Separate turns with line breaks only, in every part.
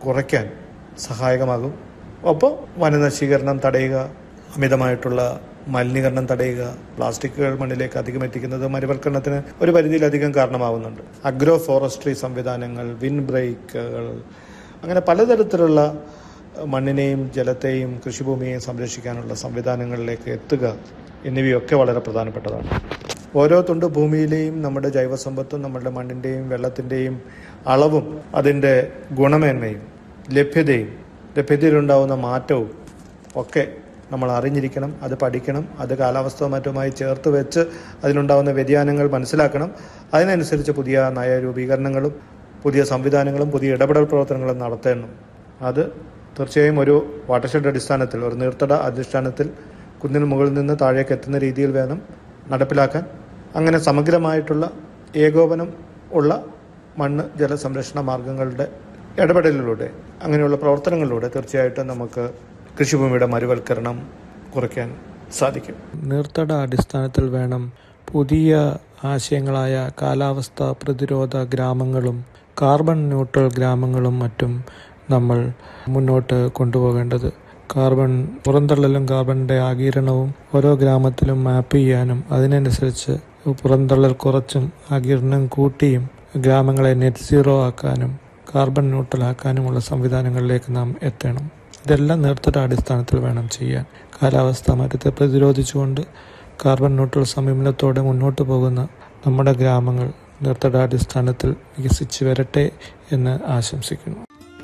കുറയ്ക്കാൻ സഹായകമാകും ഒപ്പം വനനശീകരണം തടയുക അമിതമായിട്ടുള്ള മലിനീകരണം തടയുക പ്ലാസ്റ്റിക്കുകൾ മണ്ണിലേക്ക് അധികം എത്തിക്കുന്നത് മരുവൽക്കരണത്തിന് ഒരു പരിധിയിലധികം കാരണമാവുന്നുണ്ട് അഗ്രോ ഫോറസ്ട്രി സംവിധാനങ്ങൾ വിൻ ബ്രേക്കുകൾ അങ്ങനെ പലതരത്തിലുള്ള മണ്ണിനെയും ജലത്തെയും കൃഷിഭൂമിയെയും സംരക്ഷിക്കാനുള്ള സംവിധാനങ്ങളിലേക്ക് എത്തുക എന്നിവയൊക്കെ വളരെ പ്രധാനപ്പെട്ടതാണ് ഓരോ തുണ്ട് ഭൂമിയിലെയും നമ്മുടെ ജൈവസമ്പത്തും നമ്മുടെ മണ്ണിൻ്റെയും വെള്ളത്തിൻ്റെയും അളവും അതിൻ്റെ ഗുണമേന്മയും ലഭ്യതയും ലഭ്യതയിലുണ്ടാവുന്ന മാറ്റവും ഒക്കെ നമ്മൾ അറിഞ്ഞിരിക്കണം അത് പഠിക്കണം അത് കാലാവസ്ഥ മറ്റുമായി ചേർത്ത് വെച്ച് അതിലുണ്ടാവുന്ന വ്യതിയാനങ്ങൾ മനസ്സിലാക്കണം അതിനനുസരിച്ച് പുതിയ നയരൂപീകരണങ്ങളും പുതിയ സംവിധാനങ്ങളും പുതിയ ഇടപെടൽ പ്രവർത്തനങ്ങളും നടത്തണം അത് തീർച്ചയായും ഒരു വാട്ടർഷെഡ് അടിസ്ഥാനത്തിൽ ഒരു നീർത്തട അടിസ്ഥാനത്തിൽ കുന്നിന് മുകളിൽ നിന്ന് താഴേക്ക് എത്തുന്ന രീതിയിൽ വേണം നടപ്പിലാക്കാൻ അങ്ങനെ സമഗ്രമായിട്ടുള്ള ഏകോപനം ഉള്ള മണ്ണ് ജലസംരക്ഷണ മാർഗങ്ങളുടെ ഇടപെടലിലൂടെ അങ്ങനെയുള്ള പ്രവർത്തനങ്ങളിലൂടെ തീർച്ചയായിട്ടും നമുക്ക് കൃഷിഭൂമിയുടെ മരുവൽക്കരണം കുറയ്ക്കാൻ സാധിക്കും
നീർത്തട അടിസ്ഥാനത്തിൽ വേണം പുതിയ ആശയങ്ങളായ കാലാവസ്ഥ പ്രതിരോധ ഗ്രാമങ്ങളും കാർബൺ ന്യൂട്രൽ ഗ്രാമങ്ങളും മറ്റും നമ്മൾ മുന്നോട്ട് കൊണ്ടുപോകേണ്ടത് കാർബൺ പുറന്തള്ളലും കാർബണിൻ്റെ ആകിരണവും ഓരോ ഗ്രാമത്തിലും മാപ്പ് ചെയ്യാനും അതിനനുസരിച്ച് പുറന്തള്ളൽ കുറച്ചും ആകിരണം കൂട്ടിയും ഗ്രാമങ്ങളെ നെറ്റ് സീറോ ആക്കാനും കാർബൺ ന്യൂട്രൽ ആക്കാനുമുള്ള സംവിധാനങ്ങളിലേക്ക് നാം എത്തണം ഇതെല്ലാം നേർത്തട അടിസ്ഥാനത്തിൽ വേണം ചെയ്യാൻ കാലാവസ്ഥ മാറ്റത്തെ പ്രതിരോധിച്ചുകൊണ്ട് കാർബൺ ന്യൂട്രൽ സമീപനത്തോടെ മുന്നോട്ട് പോകുന്ന നമ്മുടെ ഗ്രാമങ്ങൾ നേർത്തട അടിസ്ഥാനത്തിൽ വികസിച്ചു വരട്ടെ എന്ന് ആശംസിക്കുന്നു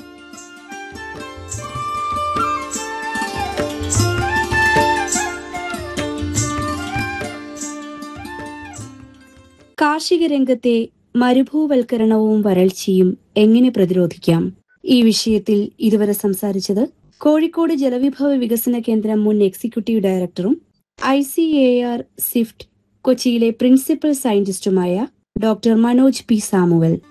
കാർഷിക രംഗത്തെ മരുഭൂവൽക്കരണവും വരൾച്ചയും എങ്ങനെ പ്രതിരോധിക്കാം ഈ വിഷയത്തിൽ ഇതുവരെ സംസാരിച്ചത് കോഴിക്കോട് ജലവിഭവ വികസന കേന്ദ്രം മുൻ എക്സിക്യൂട്ടീവ് ഡയറക്ടറും I C A R CIFT കൊച്ചിയിലെ പ്രിൻസിപ്പൽ സയന്റിസ്റ്റുമായ ഡോക്ടർ മനോജ് പി സാമുവൽ